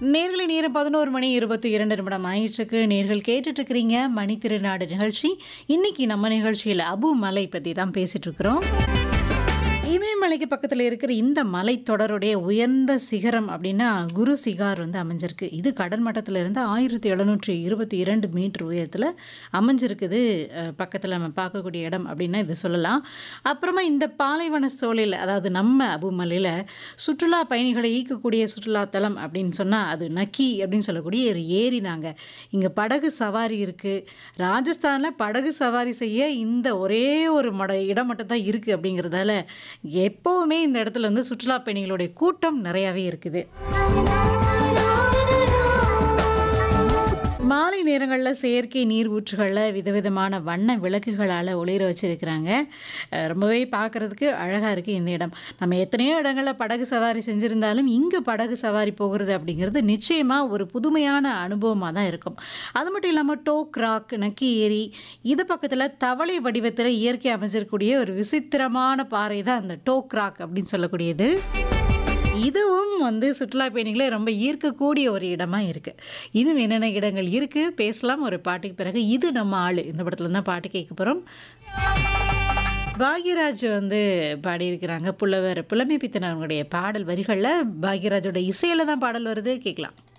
நேர்களை நேரம் பதினோரு மணி இருபத்தி இரண்டு நிமிடம் ஆயிற்றுக்கு நேர்கள் கேட்டுட்டு இருக்கிறீங்க மணி திருநாடு நிகழ்ச்சி இன்னைக்கு நம்ம நிகழ்ச்சியில் அபு மலை பற்றி தான் பேசிட்டு இருக்கிறோம் இமயமலைக்கு பக்கத்தில் இருக்கிற இந்த மலைத்தொடருடைய உயர்ந்த சிகரம் அப்படின்னா குரு சிகார் வந்து அமைஞ்சிருக்கு இது கடல் மட்டத்தில் இருந்து ஆயிரத்தி எழுநூற்றி இருபத்தி இரண்டு மீட்டர் உயரத்தில் அமைஞ்சிருக்குது அஹ், பக்கத்தில் நம்ம பார்க்கக்கூடிய இடம் அப்படின்னா இது சொல்லலாம் அப்புறமா இந்த பாலைவன சோலையில் அதாவது நம்ம அபுமலையில் சுற்றுலா பயணிகளை ஈர்க்கக்கூடிய சுற்றுலாத்தலம் அப்படின்னு சொன்னால் அது நக்கி அப்படின்னு சொல்லக்கூடிய ஒரு ஏரி தாங்க இங்கே படகு சவாரி இருக்குது ராஜஸ்தானில் படகு சவாரி செய்ய இந்த ஒரே ஒரு மட இடம் மட்டும் தான் இருக்குது அப்படிங்கிறதால எப்போவுமே இந்த இடத்துல வந்து சுற்றுலா பயணிகளுடைய கூட்டம் நிறையாவே இருக்குது மாலை நேரங்களில் செயற்கை நீர் ஊற்றுகளில் விதவிதமான வண்ண விளக்குகளால் ஒளிர வச்சுருக்கிறாங்க அஹ் ரொம்பவே பார்க்குறதுக்கு அழகாக இருக்குது இந்த இடம் நம்ம எத்தனையோ இடங்களில் படகு சவாரி செஞ்சுருந்தாலும் இங்கே படகு சவாரி போகிறது அப்படிங்கிறது நிச்சயமாக ஒரு புதுமையான அனுபவமாக தான் இருக்கும் அது மட்டும் இல்லாமல் டோக் ராக் நக்கி ஏரி இது பக்கத்தில் தவளை வடிவத்தில் இயற்கை அமைஞ்சிருக்கக்கூடிய ஒரு விசித்திரமான பாறை தான் அந்த டோக் ராக் அப்படின்னு சொல்லக்கூடியது இதுவும் வந்து சுற்றுலா பயணிகளை ரொம்ப ஈர்க்கக்கூடிய ஒரு இடமா இருக்கு இன்னும் என்னென்ன இடங்கள் இருக்கு பேசலாம் ஒரு பாட்டுக்கு பிறகு இது நம்ம ஆளு இந்த படத்துல தான் பாட்டு கேட்க போறோம் பாக்யராஜ் வந்து பாடியிருக்கிறாங்க புலவர் புலமை பித்தன் அவங்களுடைய பாடல் வரிகளில் பாக்யராஜோட இசையில தான் பாடல் வருது கேட்கலாம்